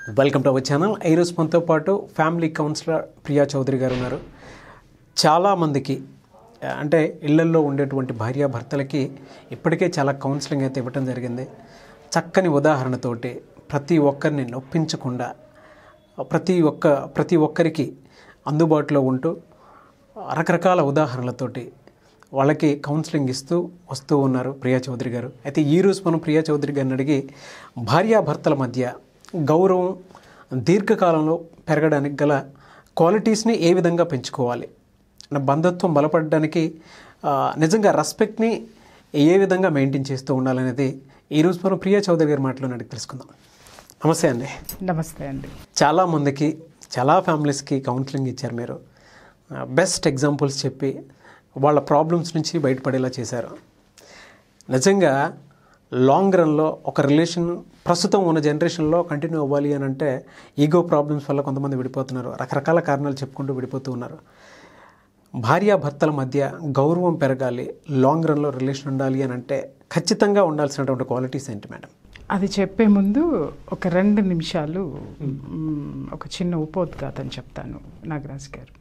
Welcome to our channel ఈరోజు మనతో పాటు ఫ్యామిలీ కౌన్సిలర్ ప్రియా చౌదరి గారు ఉన్నారు చాలామందికి ఆ, అంటే ఇళ్లల్లో ఉండేటువంటి భార్యాభర్తలకి ఇప్పటికే చాలా కౌన్సిలింగ్ అయితే ఇవ్వటం జరిగింది చక్కని ఉదాహరణతోటి ప్రతి ఒక్కరిని నొప్పించకుండా ప్రతి ఒక్క ప్రతి ఒక్కరికి అందుబాటులో ఉంటూ రకరకాల ఉదాహరణలతోటి వాళ్ళకి కౌన్సిలింగ్ ఇస్తూ వస్తూ ఉన్నారు ప్రియా చౌదరి గారు అయితే ఈరోజు మనం ప్రియా చౌదరి గారిని అడిగి భార్యాభర్తల మధ్య గౌరవం దీర్ఘకాలంలో పెరగడానికి గల క్వాలిటీస్ని ఏ విధంగా పెంచుకోవాలి నా బంధత్వం బలపడడానికి ఆ, నిజంగా రెస్పెక్ట్ని ఏ విధంగా మెయింటైన్ చేస్తూ ఉండాలనేది ఈరోజు మనం ప్రియా చౌదరి గారి మాటలో అడిగి తెలుసుకుందాం నమస్తే అండి నమస్తే అండి చాలామందికి చాలా ఫ్యామిలీస్కి కౌన్సిలింగ్ ఇచ్చారు మీరు బెస్ట్ ఎగ్జాంపుల్స్ చెప్పి వాళ్ళ ప్రాబ్లమ్స్ నుంచి బయటపడేలా చేశారు నిజంగా లాంగ్ రన్లో ఒక రిలేషన్ ప్రస్తుతం ఉన్న జనరేషన్లో కంటిన్యూ అవ్వాలి అని అంటే ఈగో ప్రాబ్లమ్స్ వల్ల కొంతమంది విడిపోతున్నారు రకరకాల కారణాలు చెప్పుకుంటూ విడిపోతూ ఉన్నారు భార్యాభర్తల మధ్య గౌరవం పెరగాలి లాంగ్ రన్లో రిలేషన్ ఉండాలి అని అంటే ఖచ్చితంగా ఉండాల్సినటువంటి క్వాలిటీస్ ఏంటి మేడం అది చెప్పే ముందు ఒక రెండు నిమిషాలు మ్, ఒక చిన్న ఉపోద్ఘాతం చెప్తాను నాగరాజ్ గారు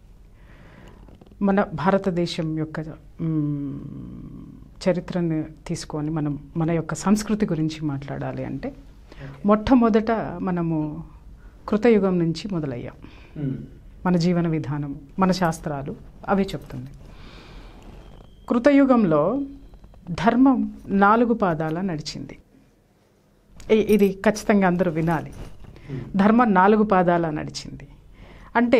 మన భారతదేశం యొక్క మ్, చరిత్రను తీసుకొని మనం మన యొక్క సంస్కృతి గురించి మాట్లాడాలి అంటే మొట్టమొదట మనము కృతయుగం నుంచి మొదలయ్యాం మన జీవన విధానం మన శాస్త్రాలు అవే చెప్తుంది కృతయుగంలో ధర్మం నాలుగు పాదాల నడిచింది ఇ- ఇది ఖచ్చితంగా అందరూ వినాలి ధర్మం నాలుగు పాదాల నడిచింది అంటే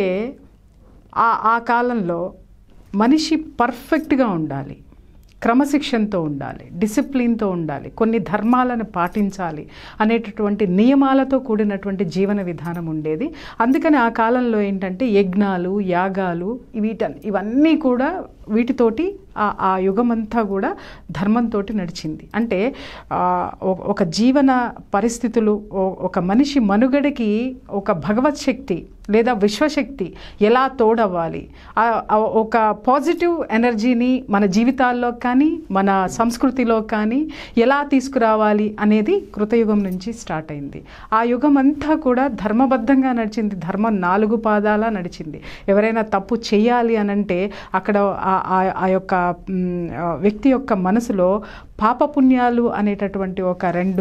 ఆ ఆ కాలంలో మనిషి పర్ఫెక్ట్గా ఉండాలి క్రమశిక్షణతో ఉండాలి డిసిప్లిన్తో ఉండాలి కొన్ని ధర్మాలను పాటించాలి అనేటటువంటి నియమాలతో కూడినటువంటి జీవన విధానం ఉండేది అందుకని ఆ కాలంలో ఏంటంటే యజ్ఞాలు యాగాలు వీట ఇవన్నీ కూడా వీటితోటి ఆ ఆ యుగమంతా కూడా ధర్మంతో నడిచింది అంటే ఆ, ఒ- ఒక జీవన పరిస్థితులు ఓ- ఒక మనిషి మనుగడకి ఒక భగవత్ శక్తి లేదా విశ్వశక్తి ఎలా తోడవ్వాలి ఆ- ఆ ఒక పాజిటివ్ ఎనర్జీని మన జీవితాల్లో కానీ మన సంస్కృతిలో కానీ ఎలా తీసుకురావాలి అనేది కృతయుగం నుంచి స్టార్ట్ అయింది ఆ యుగం అంతా కూడా ధర్మబద్ధంగా నడిచింది ధర్మం నాలుగు పాదాల నడిచింది ఎవరైనా తప్పు చేయాలి అని అంటే అక్కడ ఆ- ఆ- ఆ యొక్క మ్, ఆ వ్యక్తి యొక్క మనసులో పాపపుణ్యాలు అనేటటువంటి ఒక రెండు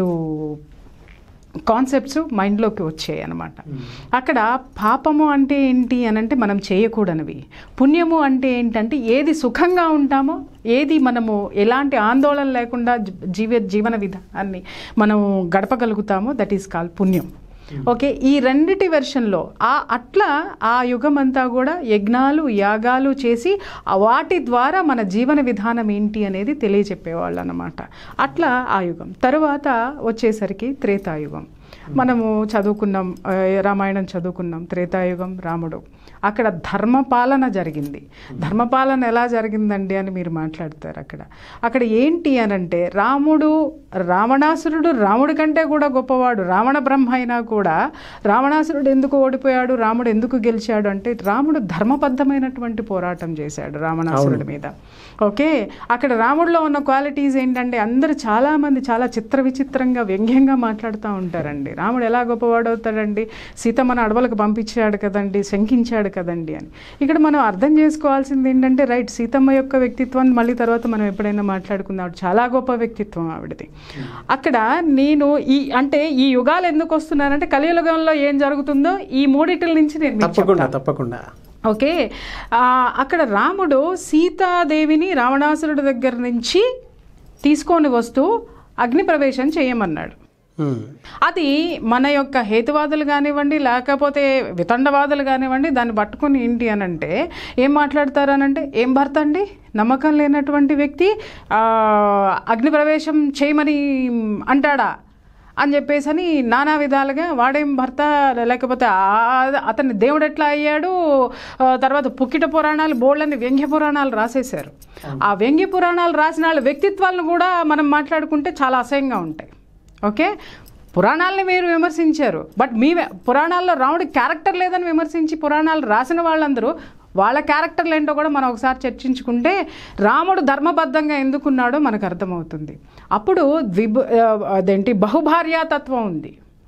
కాన్సెప్ట్స్ మైండ్లోకి వచ్చాయి అనమాట అక్కడ పాపము అంటే ఏంటి అని అంటే మనం చేయకూడనివి పుణ్యము అంటే ఏంటంటే ఏది సుఖంగా ఉంటామో ఏది మనము ఎలాంటి ఆందోళన లేకుండా జీ- జీవ జీవన విధానాన్ని మనం గడపగలుగుతామో దట్ ఈస్ కాల్ పుణ్యం ఓకే ఈ రెండిటి వెర్షన్లో ఆ అట్లా ఆ యుగం అంతా కూడా యజ్ఞాలు యాగాలు చేసి ఆ వాటి ద్వారా మన జీవన విధానం ఏంటి అనేది తెలియజెప్పేవాళ్ళు అన్నమాట అట్లా ఆ యుగం తరువాత వచ్చేసరికి త్రేతాయుగం మనము చదువుకున్నాం ఆ, రామాయణం చదువుకున్నాం త్రేతాయుగం రాముడు అక్కడ ధర్మపాలన జరిగింది ధర్మపాలన ఎలా జరిగిందండి అని మీరు మాట్లాడతారు అక్కడ అక్కడ ఏంటి అనంటే రాముడు రావణాసురుడు రాముడి కంటే కూడా గొప్పవాడు రావణ బ్రహ్మ అయినా కూడా రావణాసురుడు ఎందుకు ఓడిపోయాడు రాముడు ఎందుకు గెలిచాడు అంటే రాముడు ధర్మబద్ధమైనటువంటి పోరాటం చేశాడు రావణాసురుడి మీద ఓకే అక్కడ రాముడిలో ఉన్న క్వాలిటీస్ ఏంటంటే అందరూ చాలామంది చాలా చిత్ర విచిత్రంగా వ్యంగ్యంగా మాట్లాడుతూ ఉంటారండి రాముడు ఎలా గొప్పవాడు అవుతాడండి సీతమ్మను అడవులకు పంపించాడు కదండి శంకించాడు కదండి అని ఇక్కడ మనం అర్థం చేసుకోవాల్సింది ఏంటంటే రైట్ సీతమ్మ యొక్క వ్యక్తిత్వాన్ని మళ్ళీ తర్వాత మనం ఎప్పుడైనా మాట్లాడుకుందాం ఆవిడ చాలా గొప్ప వ్యక్తిత్వం ఆవిడది అక్కడ నేను ఈ అంటే ఈ యుగాలు ఎందుకు వస్తున్నానంటే కలియుగంలో ఏం జరుగుతుందో ఈ మూడిటిల నుంచి నేను మీకు తప్పకుండా తప్పకుండా ఓకే ఆ, అక్కడ రాముడు సీతాదేవిని రావణాసురుడి దగ్గర నుంచి తీసుకొని వస్తూ అగ్ని ప్రవేశం చేయమన్నాడు మ్మ్. అది మన యొక్క హేతువాదులు కానివ్వండి లేకపోతే వితండవాదులు కానివ్వండి దాన్ని పట్టుకుని ఏంటి అని అంటే ఏం మాట్లాడతారనంటే ఏం భర్త అండి నమ్మకం లేనటువంటి వ్యక్తి ఆ, అగ్ని ప్రవేశం చేయమని అంటాడా అని చెప్పేసి అని నానా విధాలుగా వాడేం భర్త లేకపోతే ఆ- అతన్ని దేవుడు ఎట్లా అయ్యాడు ఆ, తర్వాత పుక్కిట పురాణాలు బోళ్ళని వ్యంగ్య పురాణాలు రాసేశారు ఆ వ్యంగ్య పురాణాలు రాసిన వాళ్ళ వ్యక్తిత్వాలను కూడా మనం మాట్లాడుకుంటే చాలా అసహ్యంగా ఉంటాయి ఓకే పురాణాలని మీరు విమర్శించారు బట్ మీ పురాణాల్లో రాముడి క్యారెక్టర్ లేదని విమర్శించి పురాణాలు రాసిన వాళ్ళందరూ వాళ్ళ క్యారెక్టర్లు ఏంటో కూడా మనం ఒకసారి చర్చించుకుంటే రాముడు ధర్మబద్ధంగా ఎందుకున్నాడో మనకు అర్థమవుతుంది అప్పుడు ద్విబ ఆ, అదేంటి బహుభార్యాతత్వం ఉంది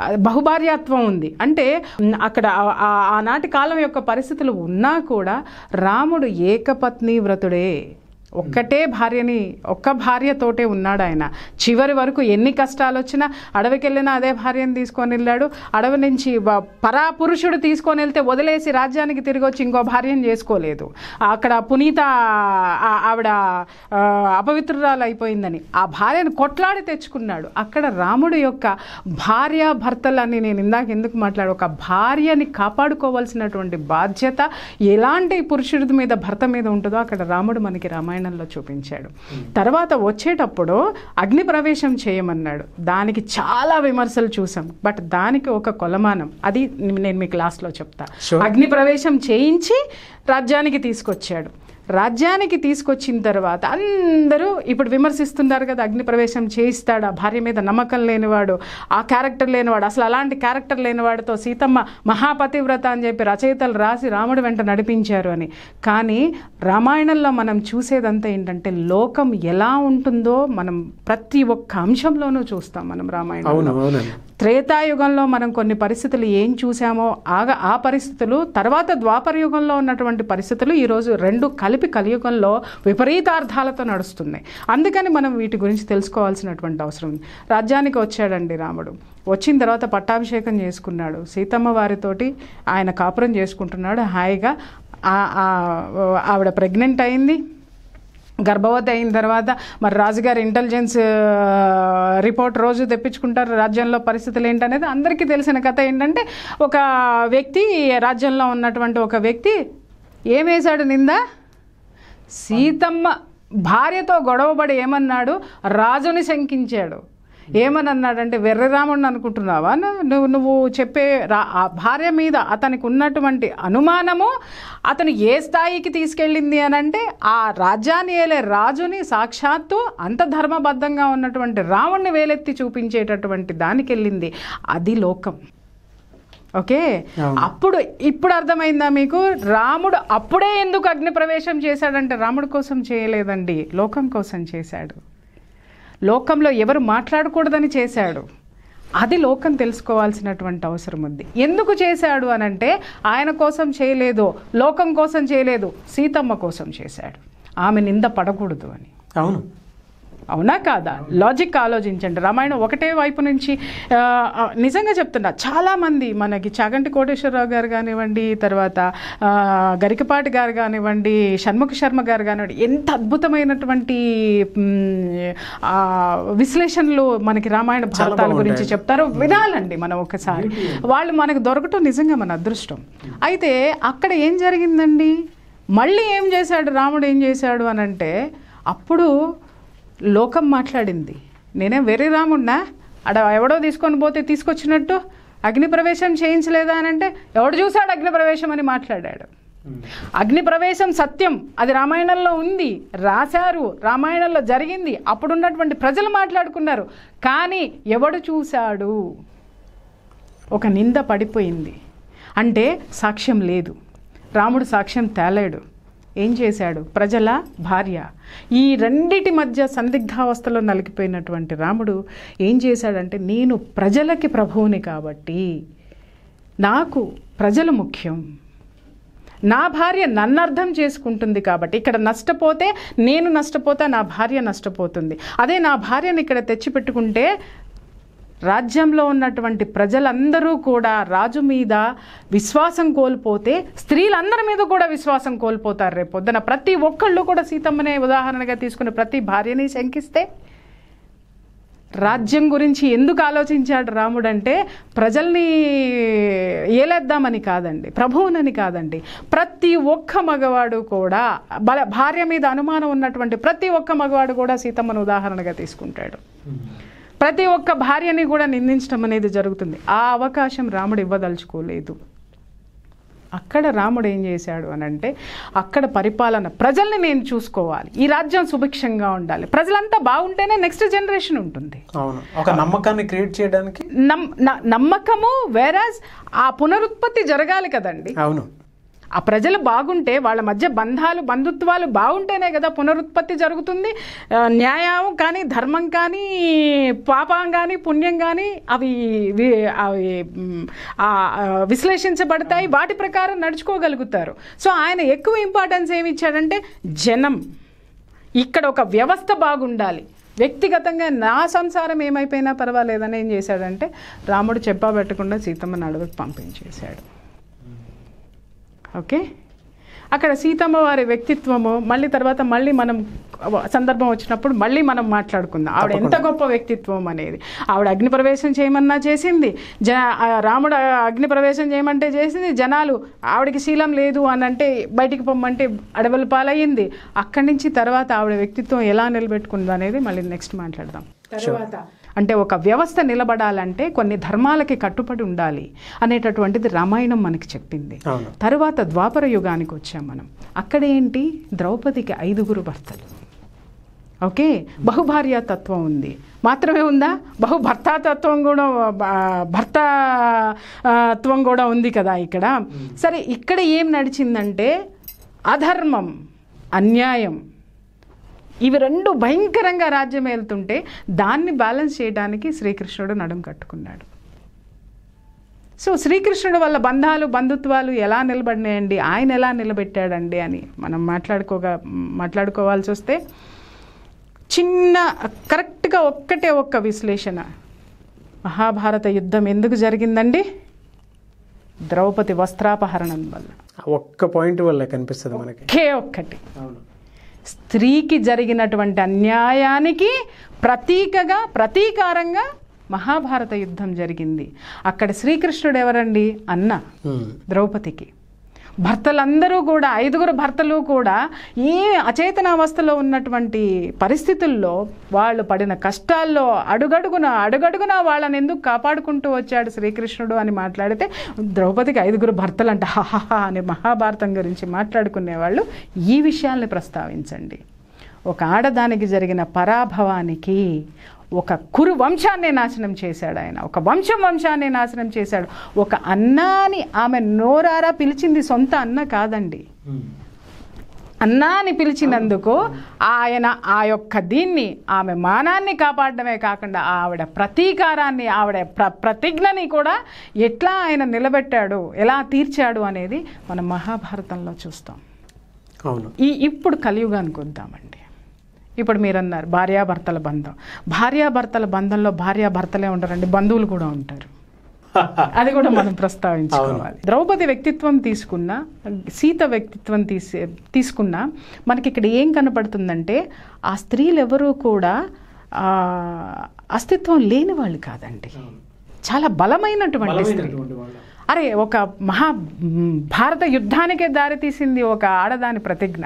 ఆ, బహుభార్యాత్వం ఉంది అంటే ఉమ్, అక్కడ ఆ- ఆ- ఆనాటి కాలం యొక్క పరిస్థితులు ఉన్నా కూడా రాముడు ఏకపత్ని వ్రతుడే ఒక్కటే భార్యని ఒక్క భార్యతోటే ఉన్నాడు ఆయన చివరి వరకు ఎన్ని కష్టాలు వచ్చినా అడవికి వెళ్ళినా అదే భార్యను తీసుకొని వెళ్ళాడు అడవి నుంచి బ- పరాపురుషుడు తీసుకొని వెళ్తే వదిలేసి రాజ్యానికి తిరిగి వచ్చి ఇంకో భార్యను చేసుకోలేదు అక్కడ పునీత ఆ- ఆవిడ ఆ, అపవిత్రురాలు అయిపోయిందని ఆ భార్యను కొట్లాడి తెచ్చుకున్నాడు అక్కడ రాముడు యొక్క భార్య భర్తలని నేను ఇందాక ఎందుకు మాట్లాడు ఒక భార్యని కాపాడుకోవాల్సినటువంటి బాధ్యత ఎలాంటి పురుషుడి మీద భర్త మీద ఉంటుందో అక్కడ రాముడు మనకి రామాయణంలో చూపించాడు తర్వాత వచ్చేటప్పుడు అగ్ని ప్రవేశం చేయమన్నాడు దానికి చాలా విమర్శలు చూసాం బట్ దానికి ఒక కొలమానం అది నేను మీకు లాస్ట్లో చెప్తా Sure. అగ్ని ప్రవేశం చేయించి రాజ్యానికి తీసుకొచ్చాడు రాజ్యానికి తీసుకొచ్చిన తర్వాత అందరూ ఇప్పుడు విమర్శిస్తున్నారు కదా అగ్ని ప్రవేశం చేయిస్తాడు ఆ భార్య మీద నమ్మకం లేనివాడు ఆ క్యారెక్టర్ లేనివాడు అసలు అలాంటి క్యారెక్టర్ లేనివాడితో సీతమ్మ మహాపతివ్రత అని చెప్పి రచయితలు రాసి రాముడి వెంట నడిపించారు అని కానీ రామాయణంలో మనం చూసేదంతా ఏంటంటే లోకం ఎలా ఉంటుందో మనం ప్రతి ఒక్క అంశంలోనూ చూస్తాం మనం రామాయణం అవును అవునండి త్రేతాయుగంలో మనం కొన్ని పరిస్థితులు ఏం చూసామో ఆగ ఆ పరిస్థితులు తర్వాత ద్వాపర యుగంలో ఉన్నటువంటి పరిస్థితులు ఈరోజు రెండు కలిపి కలియుగంలో విపరీతార్థాలతో నడుస్తున్నాయి అందుకని మనం వీటి గురించి తెలుసుకోవాల్సినటువంటి అవసరం ఉంది రాజ్యానికి వచ్చాడండి రాముడు వచ్చిన తర్వాత పట్టాభిషేకం చేసుకున్నాడు సీతమ్మ వారితోటి ఆయన కాపురం చేసుకుంటున్నాడు హాయిగా ఆ- ఆ- ఆవిడ ప్రెగ్నెంట్ అయింది గర్భవతి అయిన తర్వాత మరి రాజుగారి ఇంటెలిజెన్స్ ఆ, రిపోర్ట్ రోజు తెప్పించుకుంటారు రాజ్యంలో పరిస్థితులు ఏంటనేది అందరికీ తెలిసిన కథ ఏంటంటే ఒక వ్యక్తి రాజ్యంలో ఉన్నటువంటి ఒక వ్యక్తి ఏమేశాడు నింద సీతమ్మ భార్యతో గొడవపడి ఏమన్నాడు రాజుని శంకించాడు ఏమని అన్నాడంటే వెర్రరాముడిని అనుకుంటున్నావా నువ్వు- నువ్వు నువ్వు చెప్పే రా ఆ భార్య మీద అతనికి ఉన్నటువంటి అనుమానము అతను ఏ స్థాయికి తీసుకెళ్ళింది అని అంటే ఆ రాజ్యాన్ని ఏలే రాజుని సాక్షాత్తు అంత ధర్మబద్ధంగా ఉన్నటువంటి రాముణ్ణి వేలెత్తి చూపించేటటువంటి దానికి వెళ్ళింది అది లోకం ఓకే అవును. అప్పుడు ఇప్పుడు అర్థమైందా మీకు రాముడు అప్పుడే ఎందుకు అగ్ని ప్రవేశం చేశాడంటే రాముడు కోసం చేయలేదండి లోకం కోసం చేశాడు లోకంలో ఎవరు మాట్లాడకూడదని చేశాడు అది లోకం తెలుసుకోవాల్సినటువంటి అవసరం ఉంది ఎందుకు చేశాడు అనంటే ఆయన కోసం చేయలేదు లోకం కోసం చేయలేదు సీతమ్మ కోసం చేశాడు ఆమె నింద పడకూడదు అని అవును అవునా కాదా లాజిక్ ఆలోచించండి రామాయణం ఒకటే వైపు నుంచి ఆ, ఆ, నిజంగా చెప్తున్నా చాలామంది మనకి చాగంటి కోటేశ్వరరావు గారు కానివ్వండి తర్వాత ఆ, గరికపాటి గారు కానివ్వండి షణ్ముఖ శర్మ గారు కానివ్వండి ఎంత అద్భుతమైనటువంటి మ్, ఆ, విశ్లేషణలు మనకి రామాయణ భారతాల గురించి చెప్తారో వినాలండి మనం ఒకసారి వాళ్ళు మనకు దొరకటం నిజంగా మన అదృష్టం అయితే అక్కడ ఏం జరిగిందండి మళ్ళీ ఏం చేశాడు రాముడు ఏం చేశాడు అని అంటే అప్పుడు లోకం మాట్లాడింది నేనేం వెర్రి రాముడినా అడ ఎవడో తీసుకొని పోతే తీసుకొచ్చినట్టు అగ్ని ప్రవేశం చేయించలేదా అని అంటే ఎవడు చూశాడు అగ్ని ప్రవేశం అని మాట్లాడాడు అగ్ని ప్రవేశం సత్యం అది రామాయణంలో ఉంది రాశారు రామాయణంలో జరిగింది అప్పుడున్నటువంటి ప్రజలు మాట్లాడుకున్నారు కానీ ఎవడు చూశాడు ఒక నింద పడిపోయింది అంటే సాక్ష్యం లేదు రాముడు సాక్ష్యం తేలేడు ఏం చేశాడు ప్రజల భార్య ఈ రెండిటి మధ్య సందిగ్ధావస్థలో నలిగిపోయినటువంటి రాముడు ఏం చేశాడంటే నేను ప్రజలకి ప్రభువుని కాబట్టి నాకు ప్రజలు ముఖ్యం నా భార్య నన్ను అర్థం చేసుకుంటుంది కాబట్టి ఇక్కడ నష్టపోతే నేను నష్టపోతా నా భార్య నష్టపోతుంది అదే నా భార్యను ఇక్కడ తెచ్చిపెట్టుకుంటే రాజ్యంలో ఉన్నటువంటి ప్రజలందరూ కూడా రాజు మీద విశ్వాసం కోల్పోతే స్త్రీలందరి మీద కూడా విశ్వాసం కోల్పోతారు రేపు పొద్దున ప్రతి ఒక్కళ్ళు కూడా సీతమ్మనే ఉదాహరణగా తీసుకుని ప్రతి భార్యని శంకిస్తే రాజ్యం గురించి ఎందుకు ఆలోచించాడు రాముడు అంటే ప్రజల్ని ఏలేద్దామని కాదండి ప్రభువునని కాదండి ప్రతి ఒక్క మగవాడు కూడా బల భార్య మీద అనుమానం ఉన్నటువంటి ప్రతి ఒక్క మగవాడు కూడా సీతమ్మను ఉదాహరణగా తీసుకుంటాడు ప్రతి ఒక్క భార్యని కూడా నిందించడం అనేది జరుగుతుంది ఆ అవకాశం రాముడు ఇవ్వదలుచుకోలేదు అక్కడ రాముడు ఏం చేశాడు అని అంటే అక్కడ పరిపాలన ప్రజల్ని నేను చూసుకోవాలి ఈ రాజ్యం సుభిక్షంగా ఉండాలి ప్రజలంతా బాగుంటేనే నెక్స్ట్ జనరేషన్ ఉంటుంది అవును ఒక నమ్మకాన్ని క్రియేట్ చేయడానికి నమ్ న- నమ్మకము వేరాజ్ ఆ పునరుత్పత్తి జరగాలి కదండి అవును ఆ ప్రజలు బాగుంటే వాళ్ళ మధ్య బంధాలు బంధుత్వాలు బాగుంటేనే కదా పునరుత్పత్తి జరుగుతుంది ఆ, న్యాయం కానీ ధర్మం కానీ పాపం కానీ పుణ్యం కానీ అవి వి- అవి మ్, ఆ, ఆ, విశ్లేషించబడతాయి వాటి ప్రకారం నడుచుకోగలుగుతారు సో ఆయన ఎక్కువ ఇంపార్టెన్స్ ఏమి ఇచ్చాడంటే జనం ఇక్కడ ఒక వ్యవస్థ బాగుండాలి వ్యక్తిగతంగా నా సంసారం ఏమైపోయినా పర్వాలేదని ఏం చేశాడంటే రాముడు చెప్పా పెట్టకుండా సీతమ్మని అడవికి పంపించేశాడు ఓకే అక్కడ సీతమ్మ వారి వ్యక్తిత్వము మళ్ళీ తర్వాత మళ్ళీ మనం సందర్భం వచ్చినప్పుడు మళ్ళీ మనం మాట్లాడుకుందాం ఆవిడ ఎంత గొప్ప వ్యక్తిత్వం అనేది ఆవిడ అగ్ని ప్రవేశం చేయమన్నా చేసింది జ ఆ రాముడు అగ్ని ప్రవేశం చేయమంటే చేసింది జనాలు ఆవిడకి శీలం లేదు అని అంటే బయటికి పొమ్మంటే అడవుల పాలయ్యింది అక్కడి నుంచి తర్వాత ఆవిడ వ్యక్తిత్వం ఎలా నిలబెట్టుకుంది అనేది మళ్ళీ నెక్స్ట్ మాట్లాడదాం తర్వాత అంటే ఒక వ్యవస్థ నిలబడాలంటే కొన్ని ధర్మాలకి కట్టుబడి ఉండాలి అనేటటువంటిది రామాయణం మనకి చెప్పింది అవును తరువాత ద్వాపర యుగానికి వచ్చాం మనం అక్కడేంటి ద్రౌపదికి ఐదుగురు భర్తలు ఓకే బహుభార్యా తత్వం ఉంది మాత్రమే ఉందా బహు భర్తాతత్వం కూడా బ- భర్త ఆ, త్వం కూడా ఉంది కదా ఇక్కడ సరే ఇక్కడ ఏం నడిచిందంటే అధర్మం అన్యాయం ఇవి రెండు భయంకరంగా రాజ్యం వెళ్తుంటే దాన్ని బ్యాలెన్స్ చేయడానికి శ్రీకృష్ణుడు నడుం కట్టుకున్నాడు సో శ్రీకృష్ణుడు వల్ల బంధాలు బంధుత్వాలు ఎలా నిలబడినాయండి ఆయన ఎలా నిలబెట్టాడండి అని మనం మాట్లాడుకోగా మాట్లాడుకోవాల్సి వస్తే చిన్న కరెక్ట్గా ఒక్కటే ఒక్క విశ్లేషణ మహాభారత యుద్ధం ఎందుకు జరిగిందండి ద్రౌపది వస్త్రాపహరణం వల్ల ఒక్క పాయింట్ వల్ల కనిపిస్తుంది మనకి ఒకే ఒక్కటి అవును స్త్రీకి జరిగినటువంటి అన్యాయానికి ప్రతీకగా ప్రతీకారంగా మహాభారత యుద్ధం జరిగింది అక్కడ శ్రీకృష్ణుడు ఎవరండి అన్న ద్రౌపదికి భర్తలందరూ కూడా ఐదుగురు భర్తలు కూడా ఏ అచేతనావస్థలో ఉన్నటువంటి పరిస్థితుల్లో వాళ్ళు పడిన కష్టాల్లో అడుగడుగున అడుగడుగున వాళ్ళని ఎందుకు కాపాడుకుంటూ వచ్చాడు శ్రీకృష్ణుడు అని మాట్లాడితే ద్రౌపదికి ఐదుగురు భర్తలు అంట హహహ అని మహాభారతం గురించి మాట్లాడుకునేవాళ్ళు ఈ విషయాల్ని ప్రస్తావించండి ఒక ఆడదానికి జరిగిన పరాభవానికి ఒక కురు వంశాన్ని నాశనం చేశాడు ఆయన ఒక వంశం వంశాన్ని నాశనం చేశాడు ఒక అన్నాని ఆమె నోరారా పిలిచింది సొంత అన్న కాదండి అన్నా అని పిలిచినందుకు ఆయన ఆ యొక్క దీన్ని ఆమె మానాన్ని కాపాడడమే కాకుండా ఆవిడ ప్రతీకారాన్ని ఆవిడ ప్ర ప్రతిజ్ఞని కూడా ఎట్లా ఆయన నిలబెట్టాడు ఎలా తీర్చాడు అనేది మనం మహాభారతంలో చూస్తాం అవును ఈ ఇప్పుడు కలియుగానికి వద్దామండి ఇప్పుడు మీరు అన్నారు భార్యాభర్తల బంధం భార్యాభర్తల బంధంలో భార్యాభర్తలే ఉండరండి బంధువులు కూడా ఉంటారు అది కూడా మనం ప్రస్తావించుకోవాలి ద్రౌపది వ్యక్తిత్వం తీసుకున్నా సీత వ్యక్తిత్వం తీసి తీసుకున్నా మనకి ఇక్కడ ఏం కనపడుతుందంటే ఆ స్త్రీలు ఎవరూ కూడా ఆ, అస్తిత్వం లేని వాళ్ళు కాదండి చాలా బలమైనటువంటి స్త్రీ అరే ఒక మహా మ్, భారత యుద్ధానికే దారితీసింది ఒక ఆడదాని ప్రతిజ్ఞ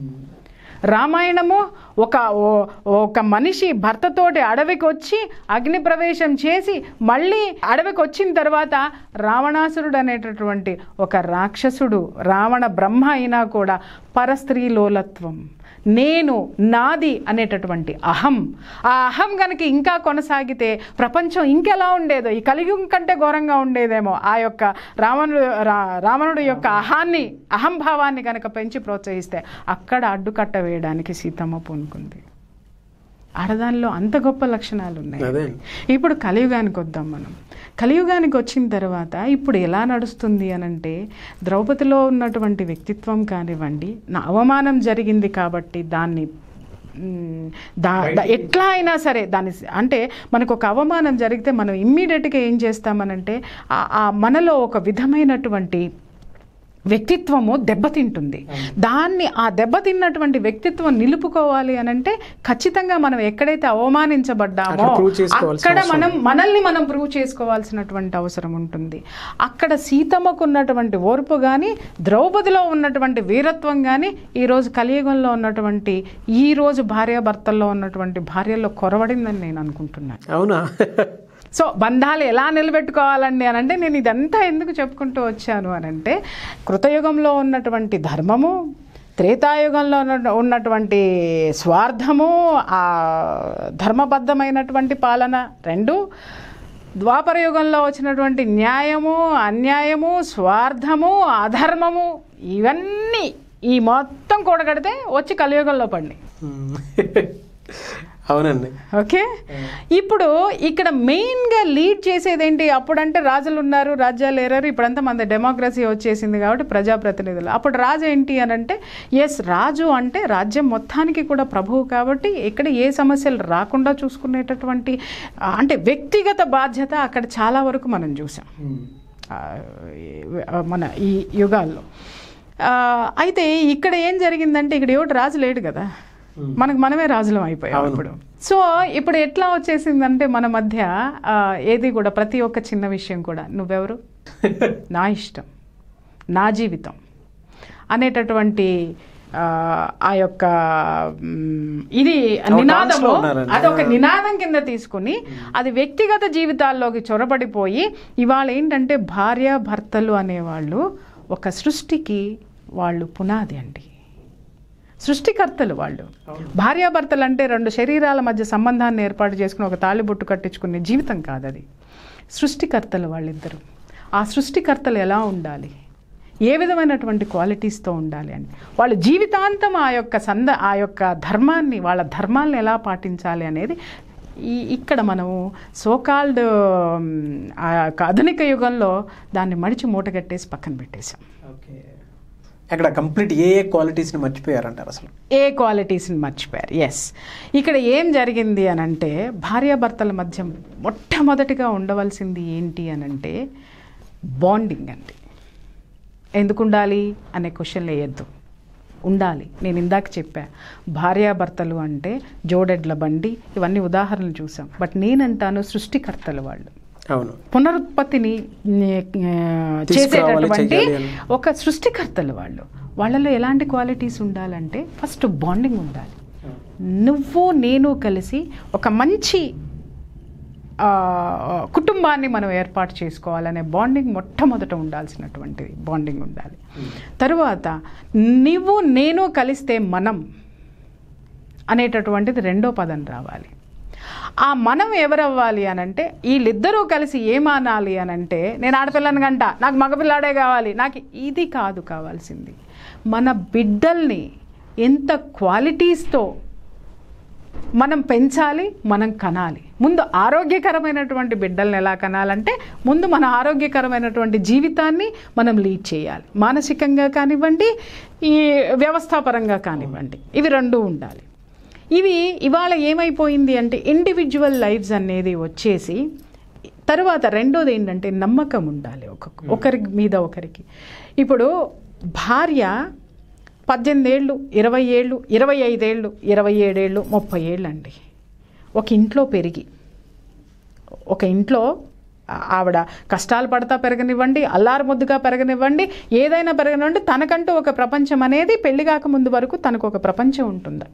రామాయణము ఒక ఓ- ఒక మనిషి భర్తతోటి అడవికి వచ్చి అగ్ని ప్రవేశం చేసి మళ్ళీ అడవికి వచ్చిన తర్వాత రావణాసురుడు అనేటటువంటి ఒక రాక్షసుడు రావణ బ్రహ్మ అయినా కూడా పరస్త్రీ లోలత్వం నేను నాది అనేటటువంటి అహం ఆ అహం గనక ఇంకా కొనసాగితే ప్రపంచం ఇంకెలా ఉండేదో ఈ కలియుగం కంటే ఘోరంగా ఉండేదేమో ఆ యొక్క రావణుడు రా- రావణుడు యొక్క అహాన్ని అహంభావాన్ని కనుక పెంచి ప్రోత్సహిస్తే అక్కడ అడ్డుకట్ట వేయడానికి సీతమ్మ పూనుకుంది ఆడదానిలో అంత గొప్ప లక్షణాలు ఉన్నాయి అదే ఇప్పుడు కలియుగానికి వద్దాం మనం కలియుగానికి వచ్చిన తర్వాత ఇప్పుడు ఎలా నడుస్తుంది అనంటే ద్రౌపదిలో ఉన్నటువంటి వ్యక్తిత్వం కానివ్వండి నా అవమానం జరిగింది కాబట్టి దాన్ని మ్, దా దా- ఎట్లా అయినా సరే దాని అంటే మనకు ఒక అవమానం జరిగితే మనం ఇమ్మీడియట్గా ఏం చేస్తామనంటే ఆ- ఆ మనలో ఒక విధమైనటువంటి వ్యక్తిత్వము దెబ్బతింటుంది దాన్ని ఆ దెబ్బతిన్నటువంటి వ్యక్తిత్వం నిలుపుకోవాలి అని అంటే ఖచ్చితంగా మనం ఎక్కడైతే అవమానించబడ్డామో అక్కడ prove చేసుకోవాల్సిన అక్కడ మనం మనల్ని మనం ప్రూవ్ చేసుకోవాల్సినటువంటి అవసరం ఉంటుంది అక్కడ సీతమ్మకు ఉన్నటువంటి ఓర్పు కానీ ద్రౌపదిలో ఉన్నటువంటి వీరత్వం కానీ ఈరోజు కలియుగంలో ఉన్నటువంటి ఈ రోజు భార్యాభర్తల్లో ఉన్నటువంటి భార్యల్లో కొరవడిందని నేను అనుకుంటున్నాను అవునా సో బంధాలు ఎలా నిలబెట్టుకోవాలండి అని అంటే నేను ఇదంతా ఎందుకు చెప్పుకుంటూ వచ్చాను అని అంటే కృతయుగంలో ఉన్నటువంటి ధర్మము త్రేతాయుగంలో ఉన్న- ఉన్నటువంటి స్వార్థము ఆ ధర్మబద్ధమైనటువంటి పాలన రెండు ద్వాపర యుగంలో వచ్చినటువంటి న్యాయము అన్యాయము స్వార్థము అధర్మము ఇవన్నీ ఈ మొత్తం కూడగడితే వచ్చి కలియుగంలో పడి మ్మ్. అవునండి ఓకే ఇప్పుడు ఇక్కడ మెయిన్గా లీడ్ చేసేది ఏంటి అప్పుడంటే రాజులు ఉన్నారు రాజ్యాలు ఏరారు ఇప్పుడంతా మన డెమోక్రసీ వచ్చేసింది కాబట్టి ప్రజాప్రతినిధులు అప్పుడు రాజు ఏంటి అని అంటే ఎస్ రాజు అంటే రాజ్యం మొత్తానికి కూడా ప్రభువు కాబట్టి ఇక్కడ ఏ సమస్యలు రాకుండా చూసుకునేటటువంటి ఆ, అంటే వ్యక్తిగత బాధ్యత అక్కడ చాలా వరకు మనం చూసాం ఆ, ఈ- మన ఈ యుగాల్లో ఆ, అయితే ఇక్కడ ఏం జరిగిందంటే ఇక్కడ ఎవడు రాజు లేడు కదా మనకు మనమే రాజులం అయిపోయాం ఇప్పుడు సో ఇప్పుడు ఎట్లా వచ్చేసిందంటే మన మధ్య ఆ, ఏది కూడా ప్రతి ఒక్క చిన్న విషయం కూడా నువ్వెవరు నా ఇష్టం నా జీవితం అనేటటువంటి ఆ, ఆ యొక్క మ్, ఇది నినాదము లో ఉన్నారండి. అదొక నినాదం కింద తీసుకుని అది వ్యక్తిగత జీవితాల్లోకి చొరబడిపోయి ఇవాళ ఏంటంటే భార్య భర్తలు అనేవాళ్ళు ఒక సృష్టికి వాళ్ళు పునాది అండి సృష్టికర్తలు వాళ్ళు భార్యాభర్తలు అంటే రెండు శరీరాల మధ్య సంబంధాన్ని ఏర్పాటు చేసుకుని ఒక తాళిబొట్టు కట్టించుకునే జీవితం కాదు అది సృష్టికర్తలు వాళ్ళిద్దరు ఆ సృష్టికర్తలు ఎలా ఉండాలి ఏ విధమైనటువంటి క్వాలిటీస్తో ఉండాలి అని వాళ్ళు జీవితాంతం ఆ యొక్క సంద ఆ యొక్క ధర్మాన్ని వాళ్ళ ధర్మాలను ఎలా పాటించాలి అనేది ఈ ఇక్కడ మనము సోకాల్డ్ ఆ యొక్క ఆధునిక యుగంలో దాన్ని మడిచి మూటగట్టేసి పక్కన పెట్టేశాం ఓకే అక్కడ కంప్లీట్ ఏ ఏ క్వాలిటీస్ని మర్చిపోయారంటారు అసలు ఏ క్వాలిటీస్ని మర్చిపోయారు ఎస్ ఇక్కడ ఏం జరిగింది అని అంటే భార్యాభర్తల మధ్య మొట్టమొదటిగా ఉండవలసింది ఏంటి అని అంటే బాండింగ్ అండి ఎందుకు ఉండాలి అనే క్వశ్చన్ వేయద్దు ఉండాలి నేను ఇందాక చెప్పా భార్యాభర్తలు అంటే జోడెడ్ల బండి ఇవన్నీ ఉదాహరణలు చూసాం బట్ నేనంటాను సృష్టికర్తలు వాళ్ళు అవును పునరుత్పత్తిని ఆ, తీసుకురావాలి, చేసేటటువంటి చెయ్యాలి అని. ఒక సృష్టికర్తలు వాళ్ళు వాళ్ళలో ఎలాంటి క్వాలిటీస్ ఉండాలంటే ఫస్ట్ బాండింగ్ ఉండాలి నువ్వు నేను కలిసి ఒక మంచి ఆ, కుటుంబాన్ని మనం ఏర్పాటు చేసుకోవాలనే బాండింగ్ మొట్టమొదట ఉండాల్సినటువంటిది బాండింగ్ ఉండాలి తరువాత నువ్వు నేను కలిస్తే మనం అనేటటువంటిది రెండో పదం రావాలి ఆ మనం ఎవరవ్వాలి అని అంటే వీళ్ళిద్దరూ కలిసి ఏమానాలి అని అంటే నేను ఆడపిల్లని గంట నాకు మగపిల్లాడే కావాలి నాకు ఇది కాదు కావాల్సింది మన బిడ్డల్ని ఎంత క్వాలిటీస్తో మనం పెంచాలి మనం కనాలి ముందు ఆరోగ్యకరమైనటువంటి బిడ్డల్ని ఎలా కనాలంటే ముందు మన ఆరోగ్యకరమైనటువంటి జీవితాన్ని మనం లీడ్ చేయాలి మానసికంగా కానివ్వండి ఈ వ్యవస్థాపరంగా కానివ్వండి ఇవి రెండు ఉండాలి ఇవి ఇవాళ ఏమైపోయింది అంటే ఇండివిజువల్ లైఫ్స్ అనేది వచ్చేసి తర్వాత రెండోది ఏంటంటే నమ్మకం ఉండాలి ఒక ఒకరి మీద ఒకరికి ఇప్పుడు భార్య పద్దెనిమిది ఏళ్ళు ఇరవై ఏళ్ళు ఇరవై ఐదేళ్ళు ఇరవై ఏడేళ్ళు ముప్పై ఏళ్ళు అండి ఒక ఇంట్లో పెరిగి ఒక ఇంట్లో ఆ- ఆవిడ కష్టాలు పడతా పెరగనివ్వండి అల్లారు ముద్దుగా పెరగనివ్వండి ఏదైనా పెరగనివ్వండి తనకంటూ ఒక ప్రపంచం అనేది పెళ్లి కాకముందు వరకు తనకు ఒక ప్రపంచం ఉంటుంది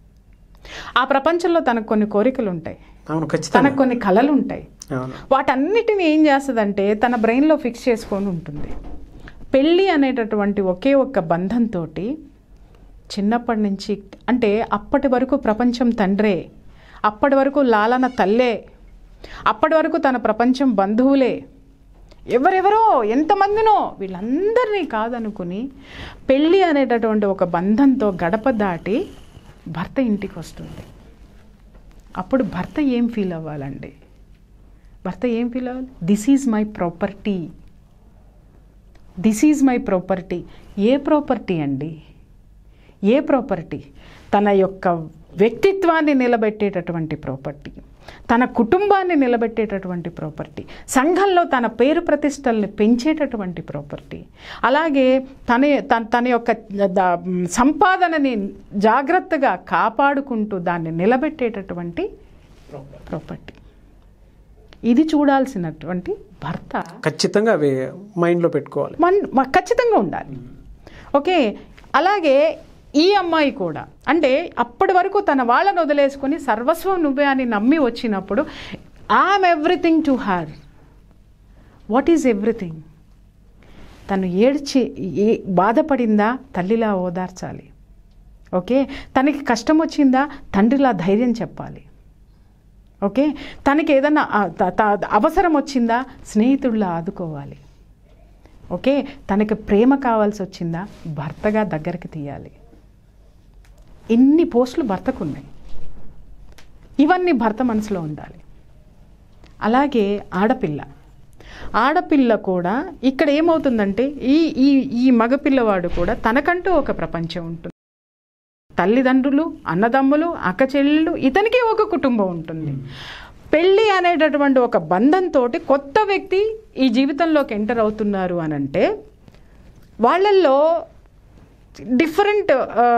ఆ ప్రపంచంలో తనకు కొన్ని కోరికలు ఉంటాయి అవును ఖచ్చితంగా తనకు కొన్ని కళలు ఉంటాయి అవును వాటన్నిటిని ఏం చేస్తుందంటే తన బ్రెయిన్లో ఫిక్స్ చేసుకొని ఉంటుంది పెళ్ళి అనేటటువంటి ఒకే ఒక్క బంధంతో చిన్నప్పటి నుంచి అంటే అప్పటి వరకు ప్రపంచం తండ్రే అప్పటి వరకు లాలన తల్లే అప్పటి వరకు తన ప్రపంచం బంధువులే ఎవరెవరో ఎంతమందినో వీళ్ళందరినీ కాదనుకుని పెళ్ళి అనేటటువంటి ఒక బంధంతో గడప దాటి భర్త ఇంటికి వస్తుంది అప్పుడు భర్త ఏం ఫీల్ అవ్వాలండి భర్త ఏం ఫీల్ అవ్వాలి this is my property this is my property a property అండి ఏ ప్రాపర్టీ తన యొక్క వ్యక్తిత్వాన్ని నిలబెట్టేటటువంటి ప్రాపర్టీ తన కుటుంబాన్ని నిలబెట్టేటటువంటి ప్రాపర్టీ సంఘంలో తన పేరు ప్రతిష్టల్ని పెంచేటటువంటి ప్రాపర్టీ అలాగే తన తన తన యొక్క ద- సంపాదనని జాగ్రత్తగా కాపాడుకుంటూ దాన్ని నిలబెట్టేటటువంటి ప్రాపర్టీ ఇది చూడాల్సినటువంటి భర్త ఖచ్చితంగా అవి మైండ్లో పెట్టుకోవాలి మన్ మ- ఖచ్చితంగా ఉండాలి ఓకే అలాగే ఈ అమ్మాయి కూడా అంటే అప్పటి వరకు తన వాళ్ళని వదిలేసుకొని సర్వస్వం నువ్వే అని నమ్మి వచ్చినప్పుడు I'm everything to her what is everything తను ఏడ్చి ఏ బాధపడిందా తల్లిలా ఓదార్చాలి ఓకే తనకి కష్టం వచ్చిందా తండ్రిలా ధైర్యం చెప్పాలి ఓకే తనకి ఏదన్నా ఆ, త- త- అవసరం వచ్చిందా స్నేహితుడిలా ఆదుకోవాలి ఓకే తనకి ప్రేమ కావాల్సి వచ్చిందా భర్తగా దగ్గరికి తీయాలి ఇన్ని పోస్టులు భర్తకు ఉన్నాయి ఇవన్నీ భర్త మనసులో ఉండాలి అలాగే ఆడపిల్ల ఆడపిల్ల కూడా ఇక్కడ ఏమవుతుందంటే ఈ ఈ ఈ మగపిల్లవాడు కూడా తనకంటూ ఒక ప్రపంచం ఉంటుంది తల్లిదండ్రులు అన్నదమ్ములు అక్క చెల్లెళ్ళు ఇతనికి ఒక కుటుంబం ఉంటుంది పెళ్ళి అనేటటువంటి ఒక బంధంతో కొత్త వ్యక్తి ఈ జీవితంలోకి ఎంటర్ అవుతున్నారు అని అంటే వాళ్ళల్లో డిఫరెంట్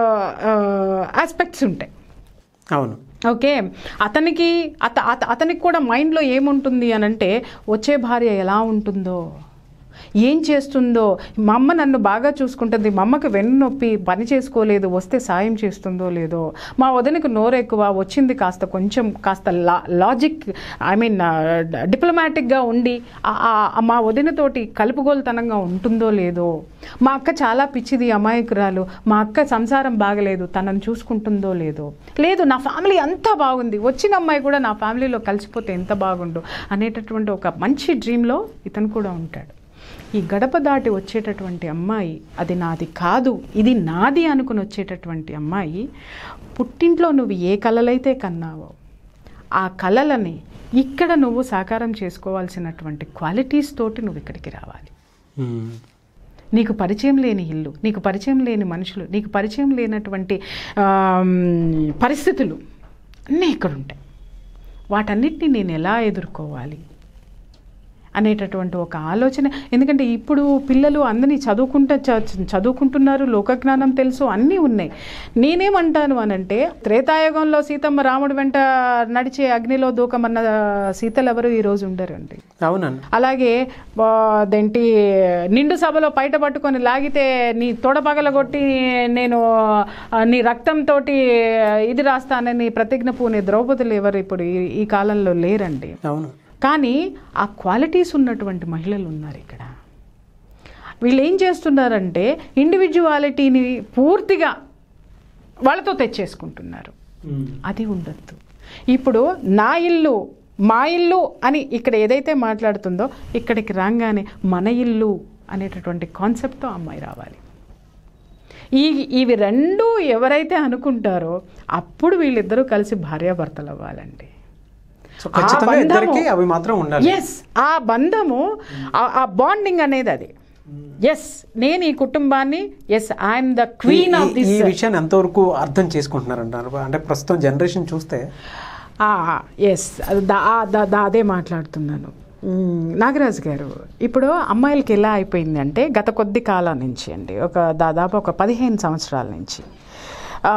ఆస్పెక్ట్స్ ఉంటాయి అవును ఓకే అతనికి అత అత- అతనికి కూడా మైండ్లో ఏముంటుంది అని అంటే వచ్చే భార్య ఎలా ఉంటుందో ఏం చేస్తుందో మా అమ్మ నన్ను బాగా చూసుకుంటుంది మా అమ్మకి వెన్నునొప్పి పని చేసుకోలేదు వస్తే సాయం చేస్తుందో లేదో మా వదినకు నోరు ఎక్కువ వచ్చింది కాస్త కొంచెం కాస్త లా లాజిక్ ఐ మీన్ డిప్లొమాటిక్గా ఉండి ఆ- ఆ- మా వదినతోటి కలుపుగోలుతనంగా ఉంటుందో లేదో మా అక్క చాలా పిచ్చిది అమాయకురాలు మా అక్క సంసారం బాగలేదు తనను చూసుకుంటుందో లేదో లేదు నా ఫ్యామిలీ అంతా బాగుంది వచ్చిన అమ్మాయి కూడా నా ఫ్యామిలీలో కలిసిపోతే ఎంత బాగుండు అనేటటువంటి ఒక మంచి డ్రీమ్లో ఇతను కూడా ఉంటాడు ఈ గడప దాటి వచ్చేటటువంటి అమ్మాయి అది నాది కాదు ఇది నాది అనుకుని వచ్చేటటువంటి అమ్మాయి పుట్టింట్లో నువ్వు ఏ కలలైతే కన్నావో ఆ కలలని ఇక్కడ నువ్వు సాకారం చేసుకోవాల్సినటువంటి క్వాలిటీస్ తోటి నువ్వు ఇక్కడికి రావాలి మ్మ్. నీకు పరిచయం లేని ఇల్లు నీకు పరిచయం లేని మనుషులు నీకు పరిచయం లేనటువంటి ఆమ్, పరిస్థితులు అన్నీ ఇక్కడ ఉంటాయి వాటన్నిటిని నేను ఎలా ఎదుర్కోవాలి అనేటటువంటి ఒక ఆలోచన ఎందుకంటే ఇప్పుడు పిల్లలు అందరినీ చదువుకుంటా చ- చదువుకుంటున్నారు లోకజ్ఞానం తెలుసు అన్నీ ఉన్నాయి నేనేమంటాను అనంటే త్రేతాయుగంలో సీతమ్మ రాముడి వెంట నడిచే అగ్నిలో దూకమన్న సీతలు ఎవరు ఈరోజు ఉండరండి అవునండి అలాగే ఆ, అదేంటి నిండు సభలో బయట పట్టుకొని లాగితే నీ తొడ పగలగొట్టి నేను ఆ, నీ రక్తంతో ఇది రాస్తానని ప్రతిజ్ఞ పూనే ద్రౌపదులు ఎవరు ఇప్పుడు ఈ- ఈ కాలంలో లేరండి అవును కానీ ఆ క్వాలిటీస్ ఉన్నటువంటి మహిళలు ఉన్నారు ఇక్కడ వీళ్ళు ఏం చేస్తున్నారంటే ఇండివిజువాలిటీని పూర్తిగా వాళ్ళతో తెచ్చేసుకుంటున్నారు అది ఉండద్దు ఇప్పుడు నా ఇల్లు మా ఇల్లు అని ఇక్కడ ఏదైతే మాట్లాడుతుందో ఇక్కడికి రాగానే మన ఇల్లు అనేటటువంటి కాన్సెప్ట్తో అమ్మాయి రావాలి ఈ ఇవి రెండు ఎవరైతే అనుకుంటారో అప్పుడు వీళ్ళిద్దరూ కలిసి భార్యాభర్తలు అవ్వాలండి సో ఖచ్చితంగా బంధము- ఇద్దరికి అవి మాత్రం ఉండాలి ఎస్ ఆ బంధము ఆ- ఆ బాండింగ్ అనేది అది ఎస్ నేను ఈ కుటుంబాన్ని yes I'm the queen of ఈ- దిస్ ఈ విషయాన్ని ఎంతవరకు అర్థం చేసుకుంటున్నారంటారు అంటే ప్రస్తుతం జనరేషన్ చూస్తే ఎస్ అదే మాట్లాడుతున్నాను మ్మ్, నాగరాజు గారు ఇప్పుడు అమ్మాయిలకి ఎలా అయిపోయింది అంటే గత కొద్ది కాలం నుంచి అండి ఒక దాదాపు ఒక పదిహేను సంవత్సరాల నుంచి ఆ,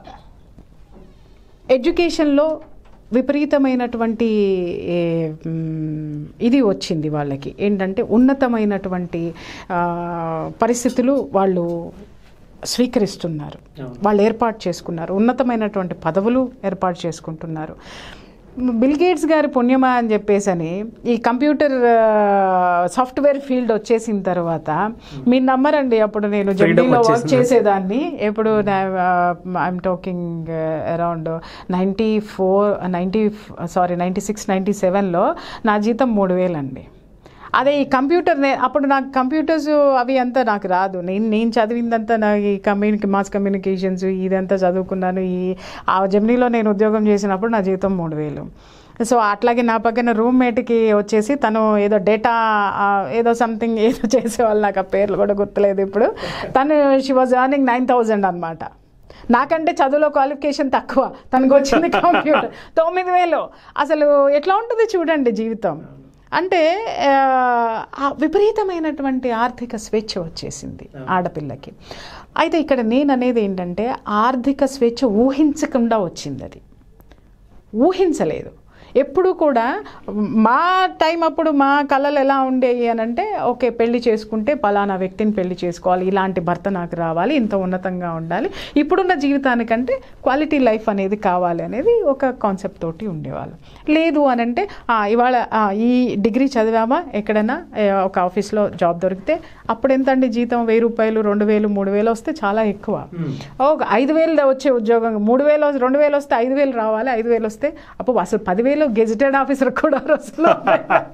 ఎడ్యుకేషన్లో విపరీతమైనటువంటి ఏ, మ్, ఇది వచ్చింది వాళ్ళకి ఏంటంటే ఉన్నతమైనటువంటి ఆ, పరిస్థితులు వాళ్ళు స్వీకరిస్తున్నారు వాళ్ళు ఏర్పాటు చేసుకున్నారు ఉన్నతమైనటువంటి పదవులు ఏర్పాటు చేసుకుంటున్నారు బిల్ గేట్స్ గారి పుణ్యమా అని చెప్పేసని ఈ కంప్యూటర్ సాఫ్ట్వేర్ ఫీల్డ్ వచ్చేసిన తర్వాత మీరు నమ్మరండి అప్పుడు నేను జర్నీలో వర్క్ చేసేదాన్ని ఎప్పుడు I'm talking around ninety four ninety sorry ninety six ninety సెవెన్లో నా జీతం మూడు వేలండి అదే ఈ కంప్యూటర్ నే అప్పుడు నాకు కంప్యూటర్స్ అవి అంతా నాకు రాదు నేను నేను చదివిందంతా నా ఈ కమ్యూనికే మాస్ కమ్యూనికేషన్స్ ఇదంతా చదువుకున్నాను ఈ ఆ జర్నీలో నేను ఉద్యోగం చేసినప్పుడు నా జీతం మూడు వేలు సో అట్లాగే నా పక్కన రూమ్మేట్కి వచ్చేసి తను ఏదో డేటా ఏదో సంథింగ్ ఏదో చేసేవాళ్ళు నాకు ఆ పేర్లు కూడా గుర్తులేదు ఇప్పుడు తను she was earning nine thousand అనమాట నాకంటే చదువులో క్వాలిఫికేషన్ తక్కువ తనకు వచ్చింది కంప్యూటర్ తొమ్మిది వేలు అసలు ఎట్లా ఉంటుంది చూడండి జీవితం అంటే ఆ, ఆ విపరీతమైనటువంటి ఆర్థిక స్వేచ్ఛ వచ్చేసింది ఆడపిల్లకి అయితే ఇక్కడ నేను అనేది ఏంటంటే ఆర్థిక స్వేచ్ఛ ఊహించకుండా వచ్చింది అది ఊహించలేదు ఎప్పుడు కూడా మా టైం అప్పుడు మా కళలు ఎలా ఉండేవి అని అంటే ఓకే పెళ్లి చేసుకుంటే పలానా వ్యక్తిని పెళ్లి చేసుకోవాలి ఇలాంటి భర్త నాకు రావాలి ఇంత ఉన్నతంగా ఉండాలి ఇప్పుడున్న జీవితానికంటే క్వాలిటీ లైఫ్ అనేది కావాలి అనేది ఒక కాన్సెప్ట్ తోటి ఉండేవాళ్ళు లేదు అని అంటే ఆ, ఇవాళ ఆ, ఈ డిగ్రీ చదివామా ఎక్కడైనా ఏ, ఒక ఆఫీస్లో జాబ్ దొరికితే అప్పుడు ఎంత అండి జీతం వెయ్యి రూపాయలు రెండు వేలు మూడు వేలు వస్తే చాలా ఎక్కువ ఒక ఐదు వేలు వచ్చే ఉద్యోగం మూడు వేలు రెండు వేలు వస్తే ఐదు వేలు రావాలి ఐదు వేలు వస్తే అప్పుడు అసలు పదివేలు గెజిటెడ్ ఆఫీసర్ కూడా రోజుల్లో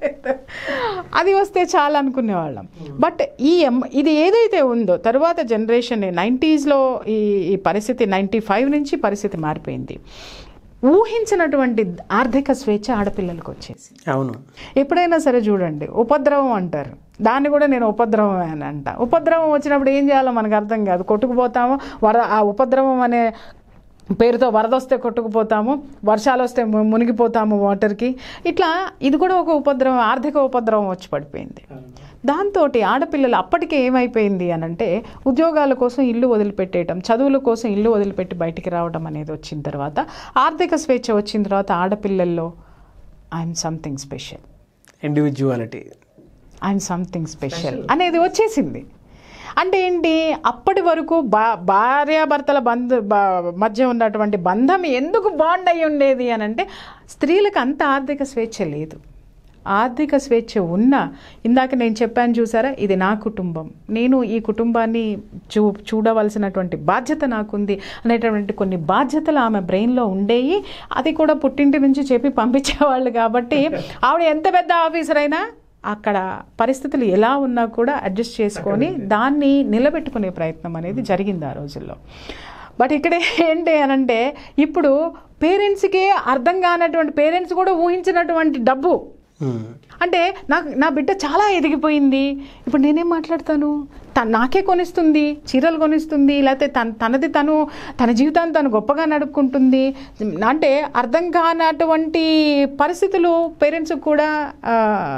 అది వస్తే చాలా అనుకునేవాళ్ళం బట్ ఈ ఎం- ఇది ఏదైతే ఉందో తరువాత జనరేషన్ నైంటీస్లో ఈ ఈ పరిస్థితి నైంటీ ఫైవ్ నుంచి పరిస్థితి మారిపోయింది ఊహించినటువంటి ఆర్థిక స్వేచ్ఛ ఆడపిల్లలకు వచ్చేసి అవును ఎప్పుడైనా సరే చూడండి ఉపద్రవం అంటారు దాన్ని కూడా నేను ఉపద్రవం అని అంట ఉపద్రవం వచ్చినప్పుడు ఏం చేయాలో మనకు అర్థం కాదు కొట్టుకుపోతాము వర ఆ ఉపద్రవం అనే పేరుతో వరద వస్తే కొట్టుకుపోతాము వర్షాలు వస్తే ము- మునిగిపోతాము వాటర్కి ఇట్లా ఇది కూడా ఒక ఉపద్రవం ఆర్థిక ఉపద్రవం వచ్చి పడిపోయింది దాంతో ఆడపిల్లలు అప్పటికే ఏమైపోయింది అని అంటే ఉద్యోగాల కోసం ఇల్లు వదిలిపెట్టేయటం చదువుల కోసం ఇల్లు వదిలిపెట్టి బయటికి రావడం అనేది వచ్చిన తర్వాత ఆర్థిక స్వేచ్ఛ వచ్చిన తర్వాత ఆడపిల్లల్లో I'm something special individuality I'm something special అనేది వచ్చేసింది అంటే ఏంటి అప్పటి వరకు బా భార్యాభర్తల బంధు బ- మధ్య ఉన్నటువంటి బంధం ఎందుకు బాండ్ అయి ఉండేది అని అంటే స్త్రీలకు అంత ఆర్థిక స్వేచ్ఛ లేదు ఆర్థిక స్వేచ్ఛ ఉన్నా ఇందాక నేను చెప్పాను చూసారా ఇది నా కుటుంబం నేను ఈ కుటుంబాన్ని చూ చూడవలసినటువంటి బాధ్యత నాకుంది అనేటటువంటి కొన్ని బాధ్యతలు ఆమె బ్రెయిన్లో ఉండేవి అది కూడా పుట్టింటి నుంచి చెప్పి పంపించేవాళ్ళు కాబట్టి ఆవిడ ఎంత పెద్ద ఆఫీసర్ అయినా అక్కడ పరిస్థితులు ఎలా ఉన్నా కూడా అడ్జస్ట్ చేసుకొని దాన్ని నిలబెట్టుకునే ప్రయత్నం అనేది జరిగింది ఆ రోజుల్లో బట్ ఇక్కడ ఏంటి అనంటే ఇప్పుడు పేరెంట్స్కి అర్థం కానటువంటి పేరెంట్స్ కూడా ఊహించినటువంటి డబ్బు అంటే నాకు నా బిడ్డ చాలా ఎదిగిపోయింది ఇప్పుడు నేనేం మాట్లాడతాను తను నాకే కొనిస్తుంది చీరలు కొనిస్తుంది లేకపోతే తన తనది తను తన జీవితాన్ని తను గొప్పగా నడుపుకుంటుంది అంటే అర్థం కానటువంటి పరిస్థితులు పేరెంట్స్ కూడా ఆ,